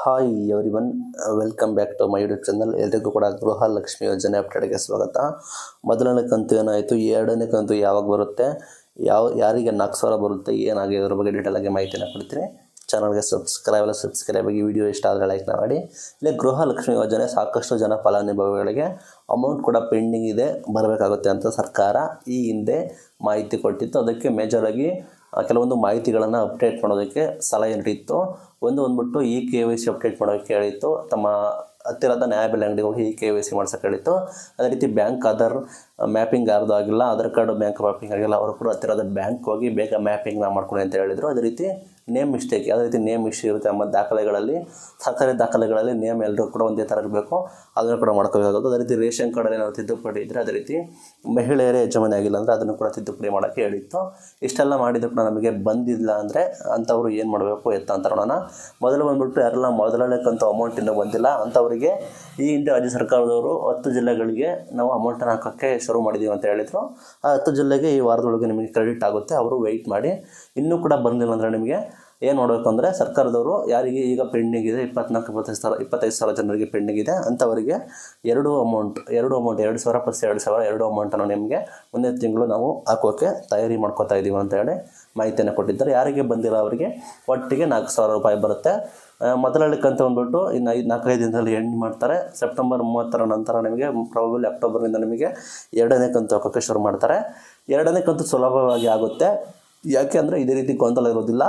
hi everyone welcome back to my YouTube channel ಎಲ್ರಿಗೂ ಕೂಡ ಗೃಹಲಕ್ಷ್ಮಿ ಯೋಜನೆ ಅಪ್ಡೇಟ್ಗೆ ಸ್ವಾಗತ ಮೊದಲನೇ ಕಂತು ಏನಾಯಿತು ಎರಡನೇ ಕಂತು ಯಾವಾಗ ಬರುತ್ತೆ ಯಾವ ಯಾರಿಗೆ ನಾಲ್ಕು ಸಾವಿರ ಬರುತ್ತೆ ಏನಾಗಿದೆ ಅದ್ರ ಬಗ್ಗೆ ಡೀಟೇಲ್ ಆಗಿ ಮಾಹಿತಿನ ಕೊಡ್ತೀನಿ ಚಾನಲ್ಗೆ ಸಬ್ಸ್ಕ್ರೈಬ್ ಎಲ್ಲ ಸಬ್ಸ್ಕ್ರೈಬ್ ಆಗಿ ವಿಡಿಯೋ ಇಷ್ಟ ಆದರೆ ಲೈಕ್ ಮಾಡಿ ಇಲ್ಲಿ ಗೃಹಲಕ್ಷ್ಮಿ ಯೋಜನೆ ಸಾಕಷ್ಟು ಜನ ಫಲಾನುಭವಿಗಳಿಗೆ ಅಮೌಂಟ್ ಕೂಡ ಪೆಂಡಿಂಗ್ ಇದೆ ಬರಬೇಕಾಗುತ್ತೆ ಅಂತ ಸರ್ಕಾರ ಈ ಹಿಂದೆ ಮಾಹಿತಿ ಕೊಟ್ಟಿತ್ತು ಅದಕ್ಕೆ ಮೇಜರಾಗಿ ಆ, ಕೆಲವೊಂದು ಮಾಹಿತಿಗಳನ್ನು ಅಪ್ಡೇಟ್ ಮಾಡೋದಕ್ಕೆ ಸಲಹೆ ನೀಡಿತ್ತು ಒಂದು ಬಂದ್ಬಿಟ್ಟು E K Y C update ಮಾಡೋಕ್ಕೆ ಹೇಳಿತ್ತು ತಮ್ಮ ಹತ್ತಿರದ ನ್ಯಾಯಬೆಲೆ ಅಂಗಡಿಗೆ ಹೋಗಿ ಇ ಕೆ ವೈ ಸಿ ಮಾಡ್ಸೋಕೆ ಹೇಳಿತ್ತು ಅದೇ ರೀತಿ ಬ್ಯಾಂಕ್ ಆಧಾರ್ ಮ್ಯಾಪಿಂಗ್ ಯಾರ್ದು ಆಗಿಲ್ಲ ಆಧಾರ್ ಕಾರ್ಡ್ ಬ್ಯಾಂಕ್ ಮ್ಯಾಪಿಂಗ್ ಆಗಿಲ್ಲ ಅವರು ಕೂಡ ಹತ್ತಿರದ ಬ್ಯಾಂಕ್ ಹೋಗಿ ಬೇಗ ಮ್ಯಾಪಿಂಗ್ನ ಮಾಡ್ಕೊಳ್ಳಿ ಅಂತ ಹೇಳಿದರು ಅದೇ ರೀತಿ ನೇಮ್ ಮಿಸ್ಟೇಕ್ ಯಾವುದೇ ರೀತಿ ನೇಮ್ ಇಶ್ಯೂ ಇರುತ್ತೆ ನಮ್ಮ ದಾಖಲೆಗಳಲ್ಲಿ ಸರ್ಕಾರಿ ದಾಖಲೆಗಳಲ್ಲಿ ನೇಮ್ ಎಲ್ಲರೂ ಕೂಡ ಒಂದೇ ಥರ ಇರಬೇಕು ಅದನ್ನು ಕೂಡ ಮಾಡ್ಕೋಬೇಕಾಗೋದು ಅದೇ ರೀತಿ ರೇಷನ್ ಕಾರ್ಡಲ್ಲಿ ಏನಾದ್ರು ತಿದ್ದುಪಡಿ ಇದ್ದರೆ ಅದೇ ರೀತಿ ಮಹಿಳೆಯರೇ ಯಜಮಾನಿ ಆಗಿಲ್ಲ ಅಂದರೆ ಅದನ್ನು ಕೂಡ ತಿದ್ದುಪಡಿ ಮಾಡೋಕ್ಕೆ ಹೇಳಿತ್ತು ಇಷ್ಟೆಲ್ಲ ಮಾಡಿದ್ರು ಕೂಡ ನಮಗೆ ಬಂದಿಲ್ಲ ಅಂದರೆ ಅಂಥವ್ರು ಏನು ಮಾಡಬೇಕು ಎತ್ತ ಅಂತ ನೋಡೋಣ ಮೊದಲು ಬಂದ್ಬಿಟ್ಟು ಯಾರೆಲ್ಲ ಮೊದಲನೇ ಕಂತು ಅಮೌಂಟ್ ಇನ್ನೂ ಬಂದಿಲ್ಲ ಅಂಥವರಿಗೆ ಈ ಹಿಂದೆ ರಾಜ್ಯ ಸರ್ಕಾರದವರು ಹತ್ತು ಜಿಲ್ಲೆಗಳಿಗೆ ನಾವು ಅಮೌಂಟನ್ನು ಹಾಕೋಕ್ಕೆ ಶುರು ಮಾಡಿದ್ದೀವಿ ಅಂತ ಹೇಳಿದರು ಆ ಹತ್ತು ಜಿಲ್ಲೆಗೆ ಈ ವಾರದೊಳಗೆ ನಿಮಗೆ ಕ್ರೆಡಿಟ್ ಆಗುತ್ತೆ ಅವರು ವೆಯ್ಟ್ ಮಾಡಿ ಇನ್ನೂ ಕೂಡ ಬಂದಿಲ್ಲ ಅಂದರೆ ನಿಮಗೆ ಏನು ಮಾಡಬೇಕು ಅಂದರೆ ಸರ್ಕಾರದವರು ಯಾರಿಗೆ ಈಗ ಪೆಂಡಿಂಗ್ ಇದೆ ಇಪ್ಪತ್ನಾಲ್ಕು ಇಪ್ಪತ್ತೈದು ಸಾವಿರ ಇಪ್ಪತ್ತೈದು ಸಾವಿರ ಜನರಿಗೆ ಪೆಂಡಿಂಗ್ ಇದೆ ಅಂಥವರಿಗೆ ಎರಡು ಅಮೌಂಟ್ ಎರಡು ಅಮೌಂಟ್ ಎರಡು ಸಾವಿರ ಪ್ಲಸ್ ಎರಡು ಸಾವಿರ ಎರಡು ಅಮೌಂಟನ್ನು ನಿಮಗೆ ಮುಂದಿನ ತಿಂಗಳು ನಾವು ಹಾಕೋಕ್ಕೆ ತಯಾರಿ ಮಾಡ್ಕೋತಾ ಇದ್ದೀವಿ ಅಂತ ಹೇಳಿ ಮಾಹಿತಿಯನ್ನು ಕೊಟ್ಟಿದ್ದಾರೆ ಯಾರಿಗೆ ಬಂದಿರೋ ಅವರಿಗೆ ಒಟ್ಟಿಗೆ ನಾಲ್ಕು ಸಾವಿರ ರೂಪಾಯಿ ಬರುತ್ತೆ ಆ, ಮೊದಲನೇ ಕಂತು ಬಂದ್ಬಿಟ್ಟು ಇನ್ನು ಐದು ನಾಲ್ಕೈದು ದಿನದಲ್ಲಿ ಎಂಡ್ ಮಾಡ್ತಾರೆ ಸೆಪ್ಟೆಂಬರ್ ಮೂವತ್ತರ ನಂತರ ನಿಮಗೆ ಪ್ರಾಬಲಿ ಅಕ್ಟೋಬರ್ನಿಂದ ನಿಮಗೆ ಎರಡನೇ ಕಂತು ಹಾಕೋಕ್ಕೆ ಶುರು ಮಾಡ್ತಾರೆ ಎರಡನೇ ಕಂತು ಸುಲಭವಾಗಿ ಆಗುತ್ತೆ ಯಾಕೆ ಅಂದರೆ ಇದೇ ರೀತಿ ಗೊಂದಲ ಇರೋದಿಲ್ಲ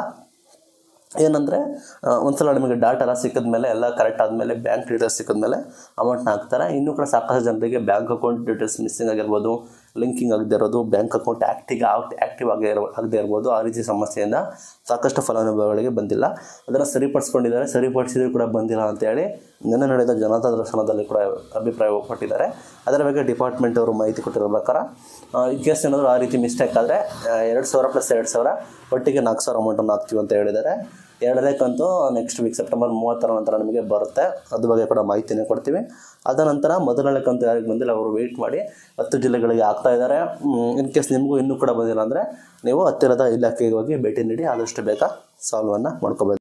ಏನಂದರೆ ಒಂದ್ಸಲ ನಿಮಗೆ ಡಾಟಾ ಎಲ್ಲ ಸಿಕ್ಕಿದ ಮೇಲೆ ಎಲ್ಲ ಕರೆಕ್ಟ್ ಆದಮೇಲೆ ಬ್ಯಾಂಕ್ ಡೀಟೇಲ್ಸ್ ಸಿಕ್ಕಿದ ಮೇಲೆ ಅಮೌಂಟ್ನ ಹಾಕ್ತಾರೆ ಇನ್ನೂ ಕೂಡ ಸಾಕಷ್ಟು ಜನರಿಗೆ ಬ್ಯಾಂಕ್ ಅಕೌಂಟ್ ಡೀಟೇಲ್ಸ್ ಮಿಸ್ಸಿಂಗ್ ಆಗಿರ್ಬೋದು ಲಿಂಕಿಂಗ್ ಆಗದೆ ಇರೋದು ಬ್ಯಾಂಕ್ ಅಕೌಂಟ್ ಆ್ಯಕ್ಟಿವ್ ಆ್ಯಕ್ಟಿವ್ ಆಗೇ ಇರೋ ಆಗದೆ ಇರ್ಬೋದು ಆ ರೀತಿ ಸಮಸ್ಯೆಯಿಂದ ಸಾಕಷ್ಟು ಫಲಾನುಭವಿಗಳಿಗೆ ಬಂದಿಲ್ಲ ಅದನ್ನು ಸರಿಪಡಿಸ್ಕೊಂಡಿದ್ದಾರೆ ಸರಿಪಡಿಸಿದ್ರು ಕೂಡ ಬಂದಿಲ್ಲ ಅಂತೇಳಿ ನಿನ್ನೆ ನಡೆದ ಜನತಾ ದರ್ಶನದಲ್ಲಿ ಕೂಡ ಅಭಿಪ್ರಾಯ ಕೊಟ್ಟಿದ್ದಾರೆ ಅದರ ಬಗ್ಗೆ ಡಿಪಾರ್ಟ್ಮೆಂಟ್ ಅವರು ಮಾಹಿತಿ ಕೊಟ್ಟಿರೋ ಪ್ರಕಾರ ಈ ಕೇಸ್ ಏನಾದರೂ ಆ ರೀತಿ ಮಿಸ್ಟೇಕ್ ಆದರೆ ಎರಡು ಸಾವಿರ ಪ್ಲಸ್ ಎರಡು ಸಾವಿರ ಒಟ್ಟಿಗೆ ನಾಲ್ಕು ಸಾವಿರ ಅಮೌಂಟನ್ನು ಹಾಕ್ತೀವಿ ಅಂತ ಹೇಳಿದ್ದಾರೆ ಎರಡನೇ ಕಂತು ನೆಕ್ಸ್ಟ್ ವೀಕ್ ಸೆಪ್ಟೆಂಬರ್ ಮೂವತ್ತರ ನಂತರ ನಿಮಗೆ ಬರುತ್ತೆ ಅದ್ರ ಬಗ್ಗೆ ಕೂಡ ಮಾಹಿತಿನೇ ಕೊಡ್ತೀವಿ ಅದ ನಂತರ ಮೊದಲನೇ ಕಂತು ಯಾರಿಗೆ ಬಂದಿಲ್ಲ ಅವರು ವೆಯ್ಟ್ ಮಾಡಿ ಹತ್ತು ಜಿಲ್ಲೆಗಳಿಗೆ ಆಗ್ತಾ ಇದ್ದಾರೆ ಇನ್ ಕೇಸ್ ನಿಮಗೂ ಇನ್ನೂ ಕೂಡ ಬಂದಿಲ್ಲ ಅಂದರೆ ನೀವು ಹತ್ತಿರದ ಇಲಾಖೆಗೆ ಹೋಗಿ ಭೇಟಿ ನೀಡಿ ಆದಷ್ಟು ಬೇಗ ಸಾಲ್ವನ್ನು ಮಾಡ್ಕೋಬೇಕು